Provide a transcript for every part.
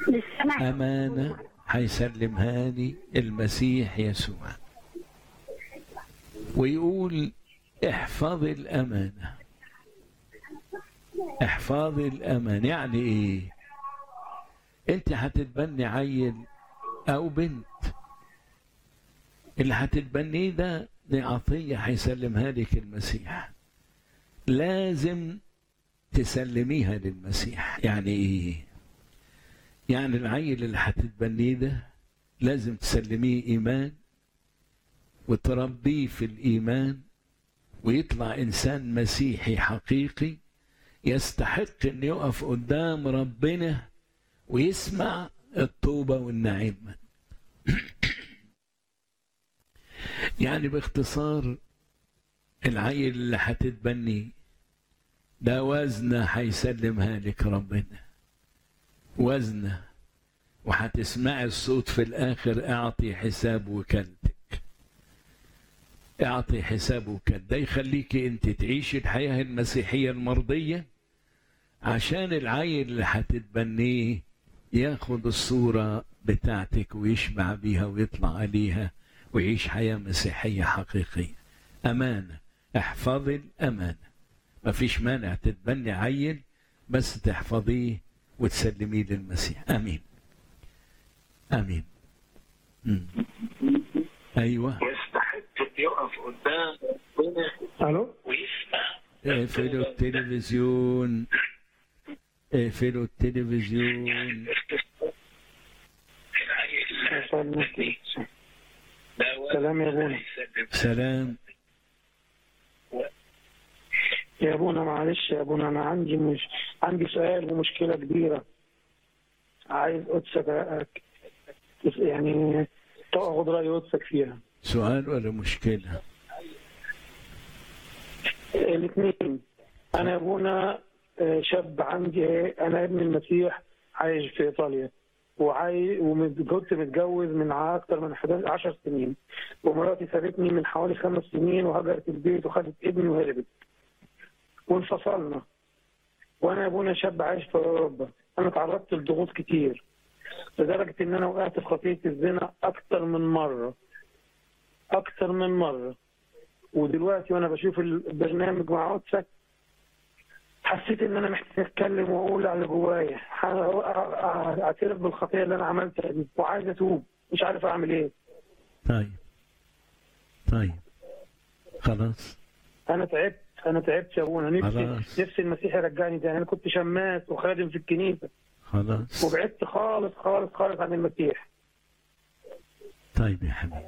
للسماء أمانة هيسلمها لي المسيح يسوع ويقول احفظي الأمانة احفظي الأمانة يعني إيه أنت هتتبني عيل أو بنت اللي هتتبنيه ده دي عطية هيسلمها لك المسيح لازم تسلميها للمسيح يعني ايه يعني العيل اللي هتتبنيه ده لازم تسلميه ايمان وتربيه في الايمان ويطلع انسان مسيحي حقيقي يستحق ان يقف قدام ربنا ويسمع الطوبة والنعيم يعني باختصار العيل اللي هتتبنيه ده وزنة هيسلمها لك ربنا وزنة وهتسمعي الصوت في الآخر اعطي حساب وكالتك اعطي حساب وكالتك ده يخليكي انت تعيشي الحياة المسيحية المرضية عشان العيل اللي هتتبنيه ياخد الصورة بتاعتك ويشبع بيها ويطلع عليها ويعيش حياة مسيحية حقيقية أمانة احفظي الأمانة ما فيش مانع تتبني عيل بس تحفظيه وتسلميه للمسيح امين امين مم. ايوه يستحق ان يقف قدام ربنا الو ويسمع اقفلوا التلفزيون اقفلوا التلفزيون يعني باختصار العيل اللي سلام هتتبنيه ده وزن سلام يا ابونا هيسلم سلام يا ابونا معلش يا ابونا انا عندي مش عندي سؤال ومشكله كبيره عايز قدسك أك- يعني تاخد راي قدسك فيها سؤال ولا مشكلة الاثنين انا يا ابونا آه، شاب عندي انا ابن المسيح عايش في ايطاليا وعاي وكنت متجوز من اكثر من 11 10 سنين ومراتي سابتني من حوالي خمس سنين وهجرت البيت وخدت ابني وهربت وانفصلنا وانا يا ابونا شاب عايش في اوروبا انا تعرضت لضغوط كتير لدرجه ان انا وقعت في خطيه الزنا اكثر من مره اكثر من مره ودلوقتي وانا بشوف البرنامج مع قدسك حسيت ان انا محتاج اتكلم واقول على اللي جوايا ح- اعترف بالخطيه اللي انا عملتها دي وعايز اتوب مش عارف اعمل ايه طيب طيب خلاص انا تعبت انا تعبت يا ابونا نفسي خلاص. نفسي المسيح يرجعني تاني انا كنت شماس وخادم في الكنيسه خلاص وبعدت خالص خالص خالص عن المسيح طيب يا حبيبي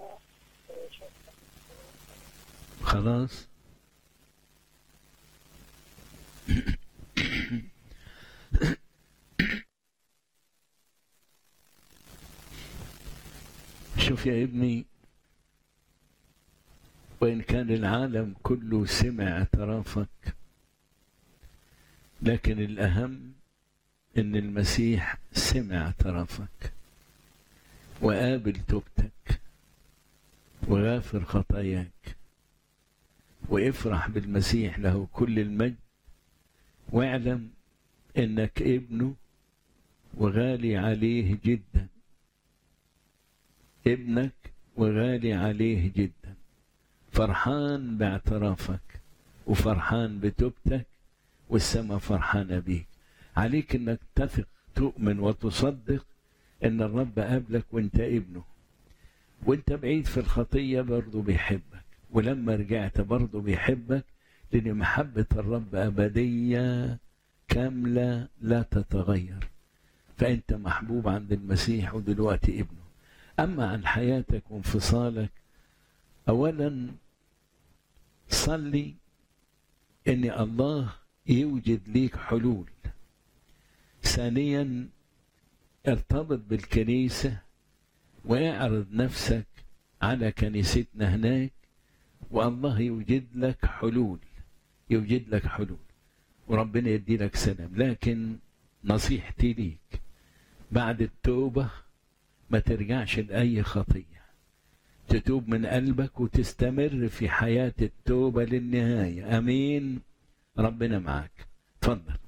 خلاص شوف يا ابني وإن كان العالم كله سمع اعترافك لكن الأهم إن المسيح سمع اعترافك وقابل توبتك وغافر خطاياك وافرح بالمسيح له كل المجد واعلم انك ابنه وغالي عليه جدا ابنك وغالي عليه جدا فرحان باعترافك وفرحان بتوبتك والسماء فرحانة بيك عليك انك تثق تؤمن وتصدق ان الرب قابلك وانت ابنه وانت بعيد في الخطية برضه بيحبك ولما رجعت برضه بيحبك لأن محبة الرب أبدية كاملة لا تتغير فأنت محبوب عند المسيح ودلوقتي ابنه أما عن حياتك وانفصالك أولا صلي أن الله يوجد ليك حلول ثانيا ارتبط بالكنيسة واعرض نفسك على كنيستنا هناك والله يوجد لك حلول يوجد لك حلول وربنا يدي لك سلام لكن نصيحتي ليك بعد التوبة ما ترجعش لأي خطية تتوب من قلبك وتستمر في حياة التوبة للنهاية أمين ربنا معك تفضل